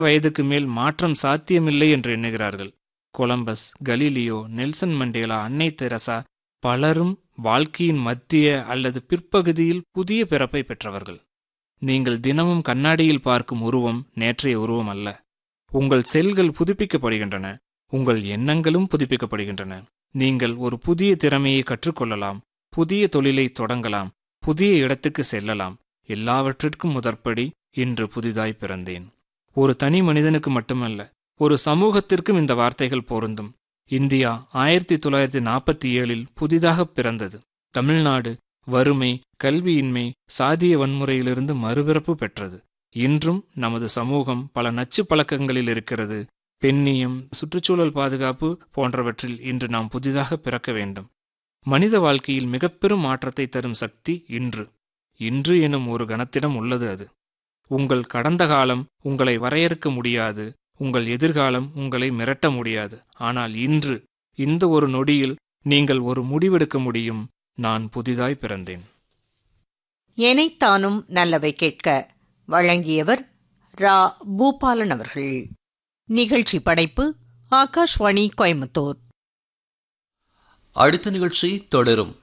வயதுக்கு மேல் மாற்றம் சாத்தியமில்லை என்று எண்ணுகிறார்கள் கொலம்பஸ் கலீலியோ நெல்சன் மண்டேலா அன்னை தெரசா பலரும் வாழ்க்கையின் மத்திய அல்லது பிற்பகுதியில் புதிய பிறப்பை பெற்றவர்கள் நீங்கள் தினமும் கண்ணாடியில் பார்க்கும் உருவம் நேற்றைய உருவம் அல்ல உங்கள் செல்கள் புதுப்பிக்கப்படுகின்றன உங்கள் எண்ணங்களும் புதுப்பிக்கப்படுகின்றன நீங்கள் ஒரு புதிய திறமையை கற்றுக்கொள்ளலாம் புதிய தொழிலை தொடங்கலாம் புதிய இடத்துக்கு செல்லலாம் எல்லாவற்றிற்கும் முதற்படி இன்று புதிதாய் பிறந்தேன் ஒரு தனி மனிதனுக்கு மட்டுமல்ல ஒரு சமூகத்திற்கும் இந்த வார்த்தைகள் பொருந்தும் இந்தியா ஆயிரத்தி தொள்ளாயிரத்தி நாற்பத்தி ஏழில் புதிதாக பிறந்தது தமிழ்நாடு வறுமை கல்வியின்மை சாதிய வன்முறையிலிருந்து மறுபிறப்பு பெற்றது இன்றும் நமது சமூகம் பல நச்சு பழக்கங்களில் இருக்கிறது பெண்ணியம் சுற்றுச்சூழல் பாதுகாப்பு போன்றவற்றில் இன்று நாம் புதிதாக பிறக்க வேண்டும் மனித வாழ்க்கையில் மிகப்பெரும் மாற்றத்தை தரும் சக்தி இன்று இன்று எனும் ஒரு கணத்திடம் உள்ளது அது உங்கள் கடந்த காலம் உங்களை வரையறுக்க முடியாது உங்கள் எதிர்காலம் உங்களை மிரட்ட முடியாது ஆனால் இன்று இந்த ஒரு நொடியில் நீங்கள் ஒரு முடிவெடுக்க முடியும் நான் புதிதாய் பிறந்தேன் எனைத்தானும் நல்லவை கேட்க வழங்கியவர் ரா பூபாலன் அவர்கள் நிகழ்ச்சி படைப்பு ஆகாஷ்வாணி கோயம்புத்தூர் அடுத்த நிகழ்ச்சி தொடரும்